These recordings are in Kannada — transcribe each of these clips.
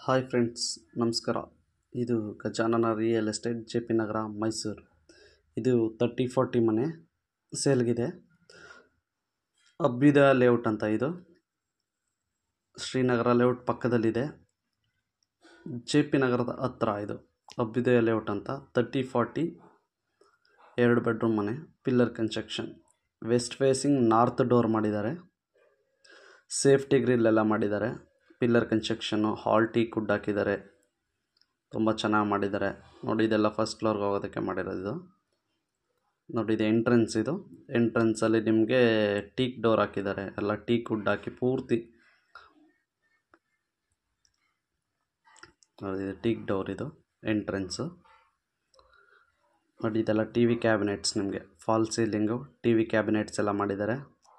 ಹಾಯ್ ಫ್ರೆಂಡ್ಸ್ ನಮಸ್ಕಾರ ಇದು Gajanana real estate J P Nagar Mysuru ಇದು ತರ್ಟಿ ಫಾರ್ಟಿ ಮನೆ ಸೇಲ್ಗಿದೆ ಅಬ್ಬಿದ ಲೇಔಟ್ ಅಂತ ಇದು ಶ್ರೀನಗರ ಲೇಔಟ್ ಪಕ್ಕದಲ್ಲಿದೆ ಜೆ ಪಿ ನಗರದ ಹತ್ರ ಇದು ಅಭ್ಯುದಯ ಲೇಔಟ್ ಅಂತ ತರ್ಟಿ ಫಾರ್ಟಿ ಎರಡು ಬೆಡ್ರೂಮ್ ಮನೆ pillar construction west facing north door ಮಾಡಿದ್ದಾರೆ ಸೇಫ್ಟಿ ಗ್ರಿಲ್ ಎಲ್ಲ ಮಾಡಿದ್ದಾರೆ pillar construction hall teak wood ಹಾಕಿದ್ದಾರೆ ತುಂಬ ಚೆನ್ನಾಗಿ ಮಾಡಿದ್ದಾರೆ ನೋಡಿ ಇದೆಲ್ಲ ಫಸ್ಟ್ ಫ್ಲೋರ್ಗೆ ಹೋಗೋದಕ್ಕೆ ಮಾಡಿರೋದು ಇದು ನೋಡಿ ಇದು ಎಂಟ್ರೆನ್ಸ್ ಇದು ಎಂಟ್ರೆನ್ಸಲ್ಲಿ ನಿಮಗೆ ಟೀಕ್ ಡೋರ್ ಹಾಕಿದ್ದಾರೆ ಎಲ್ಲ ಟೀ ಕುಡ್ ಹಾಕಿ ಪೂರ್ತಿ ನೋಡಿ ಇದು ಟೀಕ್ ಡೋರ್ ಇದು ಎಂಟ್ರೆನ್ಸು ನೋಡಿ ಇದೆಲ್ಲ ಟಿ ವಿ ಕ್ಯಾಬಿನೆಟ್ಸ್ ನಿಮಗೆ false ceiling T V cabinets ಎಲ್ಲ ಮಾಡಿದ್ದಾರೆ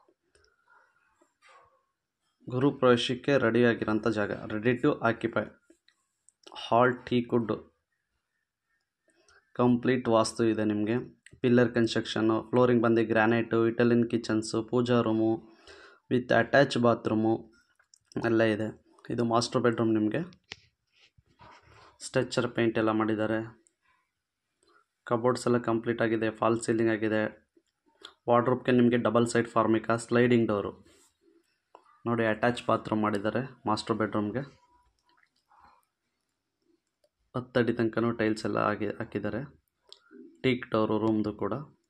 ಗುರು ಪ್ರವೇಶಕ್ಕೆ ರೆಡಿಯಾಗಿರೋಂಥ ಜಾಗ ready to occupy hall teak wood complete vastu ಇದೆ ನಿಮಗೆ ಪಿಲ್ಲರ್ ಕನ್ಸ್ಟ್ರಕ್ಷನ್ನು ಫ್ಲೋರಿಂಗ್ ಬಂದು granite Italian kitchens pooja room with attach bathroom ಎಲ್ಲ ಇದೆ ಇದು ಮಾಸ್ಟರ್ ಬೆಡ್ರೂಮ್ ನಿಮಗೆ ಸ್ಟ್ರೆಚರ್ ಪೇಂಟ್ ಎಲ್ಲ ಮಾಡಿದ್ದಾರೆ ಕಬೋರ್ಡ್ಸ್ ಎಲ್ಲ ಕಂಪ್ಲೀಟ್ ಆಗಿದೆ ಫಾಲ್ ಸೀಲಿಂಗ್ ಆಗಿದೆ ವಾರ್ಡ್ರೋಬ್ಗೆ ನಿಮಗೆ double side formica sliding door ನೋಡಿ ಅಟ್ಯಾಚ್ ಬಾತ್ರೂಮ್ ಮಾಡಿದ್ದಾರೆ ಮಾಸ್ಟರ್ ಬೆಡ್ರೂಮ್ಗೆ ಹತ್ತಡಿ ತನಕನೂ ಟೈಲ್ಸ್ ಎಲ್ಲ ಹಾಕಿ ಹಾಕಿದ್ದಾರೆ ಟೀಕ್ ಡೋರು ರೂಮ್ದು ಕೂಡ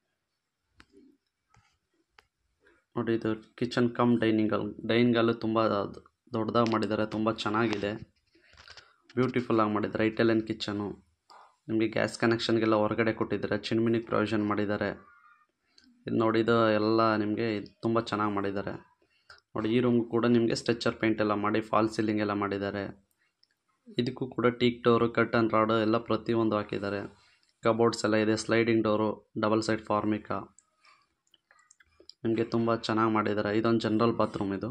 ನೋಡಿ ಇದು kitchen cum dining hall dining hall ತುಂಬ ದೊಡ್ಡದಾಗಿ ಮಾಡಿದ್ದಾರೆ ತುಂಬ ಚೆನ್ನಾಗಿದೆ ಬ್ಯೂಟಿಫುಲ್ಲಾಗಿ ಮಾಡಿದ್ದಾರೆ ಇಟಾಲಿಯನ್ ಕಿಚನು ನಿಮಗೆ ಗ್ಯಾಸ್ ಕನೆಕ್ಷನ್ಗೆಲ್ಲ ಹೊರಗಡೆ ಕೊಟ್ಟಿದ್ದಾರೆ ಚಿಮ್ಮಿನಿಗೆ ಪ್ರೊವಿಷನ್ ಮಾಡಿದ್ದಾರೆ ಇದು ನೋಡಿ ಇದು ಎಲ್ಲ ನಿಮಗೆ ತುಂಬ ಚೆನ್ನಾಗಿ ಮಾಡಿದ್ದಾರೆ ನೋಡಿ ಈ ರೂಮ್ ಕೂಡ ನಿಮಗೆ ಸ್ಟ್ರೆಚರ್ ಪೇಂಟ್ ಎಲ್ಲ ಮಾಡಿ ಫಾಲ್ ಸೀಲಿಂಗ್ ಎಲ್ಲ ಮಾಡಿದ್ದಾರೆ ಇದಕ್ಕೂ ಕೂಡ ಟೀಕ್ ಡೋರು ಕರ್ಟನ್ ರಾಡು ಎಲ್ಲ ಪ್ರತಿಯೊಂದು ಹಾಕಿದ್ದಾರೆ ಕಬೋರ್ಡ್ಸ್ ಎಲ್ಲ ಇದೆ sliding door double side formica ನಿಮಗೆ ತುಂಬ ಚೆನ್ನಾಗಿ ಮಾಡಿದ್ದಾರೆ ಇದೊಂದು ಜನರಲ್ ಬಾತ್ರೂಮ್ ಇದು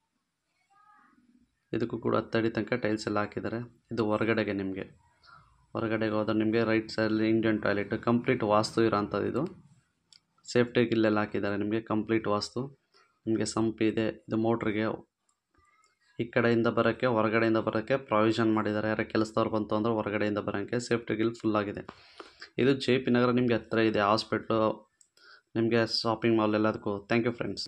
ಇದಕ್ಕೂ ಕೂಡ ಹತ್ತಡಿ ತನಕ ಟೈಲ್ಸ್ ಎಲ್ಲ ಹಾಕಿದ್ದಾರೆ ಇದು ಹೊರಗಡೆಗೆ ನಿಮಗೆ ಹೊರಗಡೆಗೆ ಹೋದ್ರೆ ನಿಮಗೆ ರೈಟ್ ಸೈಡಲ್ಲಿ ಇಂಡಿಯನ್ ಟಾಯ್ಲೆಟ್ ಕಂಪ್ಲೀಟ್ ವಾಸ್ತು ಇರೋಂಥದ್ದು ಇದು ಸೇಫ್ಟಿ ಗಿಲ್ಲೆಲ್ಲ ಹಾಕಿದ್ದಾರೆ ನಿಮಗೆ ಕಂಪ್ಲೀಟ್ ವಾಸ್ತು ನಿಮಗೆ ಸಂಪ್ ಇದೆ ಇದು ಮೋಟ್ರಿಗೆ ಈ ಕಡೆಯಿಂದ ಬರೋಕ್ಕೆ ಹೊರಗಡೆಯಿಂದ ಬರೋಕ್ಕೆ ಪ್ರಾವಿಷನ್ ಮಾಡಿದ್ದಾರೆ ಯಾರ ಕೆಲಸದವ್ರು ಬಂತು ಅಂದರೆ ಹೊರಗಡೆಯಿಂದ ಬರೋಕ್ಕೆ ಸೇಫ್ಟಿ ಗಿಲ್ ಫುಲ್ ಆಗಿದೆ ಇದು ಜೆ ಪಿ ನಗರ ನಿಮಗೆ ಹತ್ತಿರ ಇದೆ ಹಾಸ್ಪಿಟ್ಲು ನಿಮಗೆ ಶಾಪಿಂಗ್ ಮಾಲ್ ಎಲ್ಲದಕ್ಕೂ ಥ್ಯಾಂಕ್ ಯು ಫ್ರೆಂಡ್ಸ್